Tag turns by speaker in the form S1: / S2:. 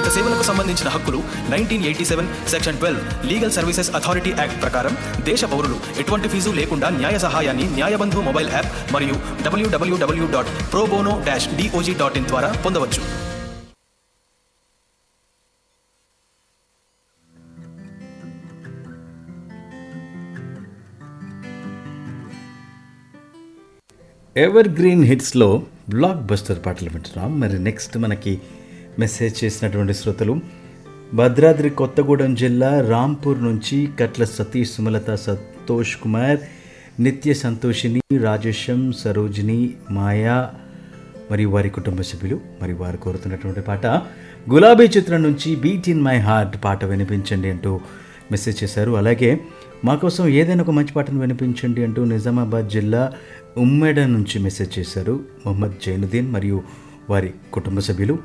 S1: నాగరిక సేవలకు సంబంధించిన హక్కులు nineteen eighty seven section twelve legal services authority act ప్రకారం దేశ పౌరులు ఎటువంటి ఫీజు లేకుండా న్యాయ సహాయాన్ని న్యాయబంధు మొబైల్ యాప్ మరియు WWW dot probono dash DOJ dot in ద్వారా పొందవచ్చు
S2: ఎవర్ గ్రీన్ హిట్స్లో బ్లాక్ బస్టర్ పాటలు వింటున్నాం మరి నెక్స్ట్ మనకి మెసేజ్ చేసినటువంటి శ్రోతలు భద్రాద్రి కొత్తగూడెం జిల్లా రాంపూర్ నుంచి కట్ల సతీష్ సుమలత సంతోష్ కుమార్ నిత్య సంతోషిని రాజేశం సరోజిని మాయా మరియు వారి కుటుంబ సభ్యులు మరి వారు కోరుతున్నటువంటి పాట గులాబీ చిత్రం నుంచి బీట్ ఇన్ మై హార్ట్ పాట వినిపించండి అంటూ మెసేజ్ చేశారు అలాగే మా కోసం ఏదైనా ఒక మంచి పాటను వినిపించండి అంటూ నిజామాబాద్ జిల్లా ఉమ్మెడ నుంచి మెసేజ్ చేశారు మొహమ్మద్ జైనుద్దీన్ మరియు వారి కుటుంబ సభ్యులు